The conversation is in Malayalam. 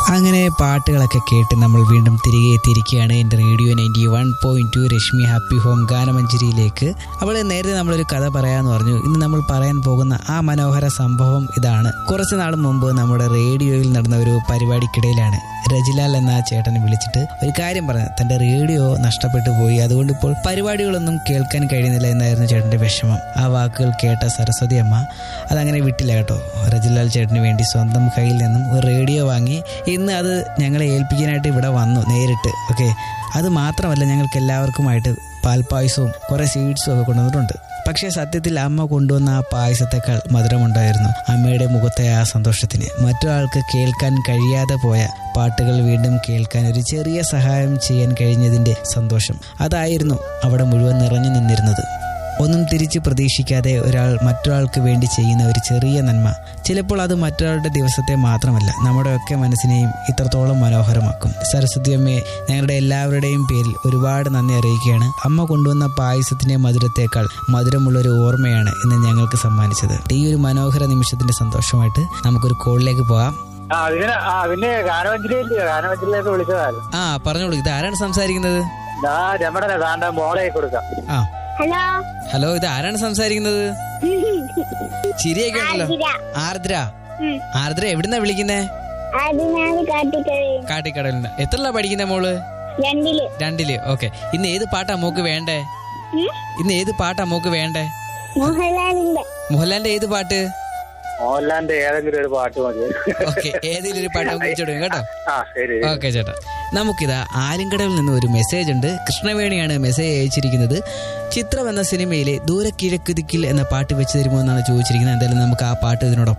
അങ്ങനെ പാട്ടുകളൊക്കെ കേട്ട് നമ്മൾ വീണ്ടും തിരികെ എത്തിയിരിക്കുകയാണ് എൻ്റെ radio ninety one point two Rashmi happy home ഗാനമഞ്ജരിയിലേക്ക് അപ്പോൾ നേരത്തെ നമ്മളൊരു കഥ പറയാമെന്ന് പറഞ്ഞു ഇന്ന് നമ്മൾ പറയാൻ പോകുന്ന ആ മനോഹര സംഭവം ഇതാണ് കുറച്ച് നാൾ മുമ്പ് നമ്മുടെ റേഡിയോയിൽ നടന്ന ഒരു പരിപാടിക്കിടയിലാണ് രജിലാൽ എന്ന ചേട്ടനെ വിളിച്ചിട്ട് ഒരു കാര്യം പറഞ്ഞു തന്റെ റേഡിയോ നഷ്ടപ്പെട്ടു പോയി അതുകൊണ്ട് ഇപ്പോൾ പരിപാടികളൊന്നും കേൾക്കാൻ കഴിയുന്നില്ല എന്നായിരുന്നു ചേട്ടന്റെ വിഷമം ആ വാക്കുകൾ കേട്ട സരസ്വതി അമ്മ അതങ്ങനെ വിട്ടില്ല കേട്ടോ രജിലാൽ ചേട്ടന് വേണ്ടി സ്വന്തം കയ്യിൽ നിന്നും ഒരു റേഡിയോ വാങ്ങി ഇന്ന് അത് ഞങ്ങളെ ഏൽപ്പിക്കാനായിട്ട് ഇവിടെ വന്നു നേരിട്ട് ഓക്കെ അത് മാത്രമല്ല ഞങ്ങൾക്ക് എല്ലാവർക്കുമായിട്ട് പാൽപ്പായസവും കുറെ സ്വീറ്റ്സും ഒക്കെ കൊണ്ടുവന്നിട്ടുണ്ട് പക്ഷേ സത്യത്തിൽ അമ്മ കൊണ്ടുവന്ന ആ പായസത്തെക്കാൾ മധുരമുണ്ടായിരുന്നു അമ്മയുടെ മുഖത്തെ ആ സന്തോഷത്തിന് മറ്റൊരാൾക്ക് കേൾക്കാൻ കഴിയാതെ പോയ പാട്ടുകൾ വീണ്ടും കേൾക്കാൻ ഒരു ചെറിയ സഹായം ചെയ്യാൻ കഴിഞ്ഞതിന്റെ സന്തോഷം അതായിരുന്നു അവിടെ മുഴുവൻ നിറഞ്ഞു നിന്നിരുന്നത് ഒന്നും തിരിച്ച് പ്രതീക്ഷിക്കാതെ ഒരാൾ മറ്റൊരാൾക്ക് വേണ്ടി ചെയ്യുന്ന ഒരു ചെറിയ നന്മ ചിലപ്പോൾ അത് മറ്റൊരാളുടെ ദിവസത്തെ മാത്രമല്ല നമ്മുടെയൊക്കെ മനസ്സിനെയും ഇത്രത്തോളം മനോഹരമാക്കും സരസ്വതി അമ്മയെ ഞങ്ങളുടെ എല്ലാവരുടെയും പേരിൽ ഒരുപാട് നന്ദി അറിയിക്കുകയാണ് അമ്മ കൊണ്ടുവന്ന പായസത്തിന്റെ മധുരത്തേക്കാൾ മധുരമുള്ള ഒരു ഓർമ്മയാണ് ഇന്ന് ഞങ്ങൾക്ക് സമ്മാനിച്ചത് ഈ ഒരു മനോഹര നിമിഷത്തിന്റെ സന്തോഷമായിട്ട് നമുക്കൊരു കോളിലേക്ക് പോകാം ആ അതിന് ആ പിന്നെ ഗാനമഞ്ജലിയില്ലയോ ഗാനമഞ്ജലിയിലേക്ക് വിളിച്ചതായിരുന്നു ആ പറഞ്ഞോളൂ ഇത് ആരാണ് സംസാരിക്കുന്നത് ആ രമണനെ താണ്ട മോളെ കൊടുക്കാം ആ ഹലോ ഹലോ ഇത് ആരാണ് സംസാരിക്കുന്നത് ചിരിയൊക്കെ ഉണ്ടല്ലോ ആർദ്ര ആർദ്ര എവിടുന്നാ വിളിക്കുന്നേ അത് ഞാൻ കാട്ടിക്കഴി കാട്ടിക്കടലിൽ നിന്ന് എത്രല്ല പഠിക്കുന്ന മോള് രണ്ടില് രണ്ടില് ഓക്കെ ഇന്ന് ഏത് പാട്ടാ മോക്ക് വേണ്ടേ ഉം? ഇന്ന് ഏത് പാട്ടാ മോക്ക് വേണ്ടേ മോഹൻലാലിന്റെ മോഹൻലാലിന്റെ ഏത് പാട്ട് മോഹൻലാലിന്റെ ഏതെങ്കിലും ഒരു പാട്ട് മതി ഓക്കെ ഏതെങ്കിലും ഒരു പാട്ട് നമുക്ക് വെച്ചോടും കേട്ടോ ആ ശരി ഓക്കെ ചേട്ടാ നമുക്കിതാ ആലിങ്കടവിൽ നിന്ന് ഒരു മെസ്സേജ് ഉണ്ട് കൃഷ്ണവേണിയാണ് മെസ്സേജ് അയച്ചിരിക്കുന്നത് ചിത്രം എന്ന സിനിമയിലെ ദൂരെ കിഴക്കുതിക്കിൽ എന്ന പാട്ട് വെച്ച് തരുമോ എന്നാണ് ചോദിച്ചിരിക്കുന്നത് എന്തായാലും നമുക്ക് ആ പാട്ട് ഇതിനോടൊപ്പം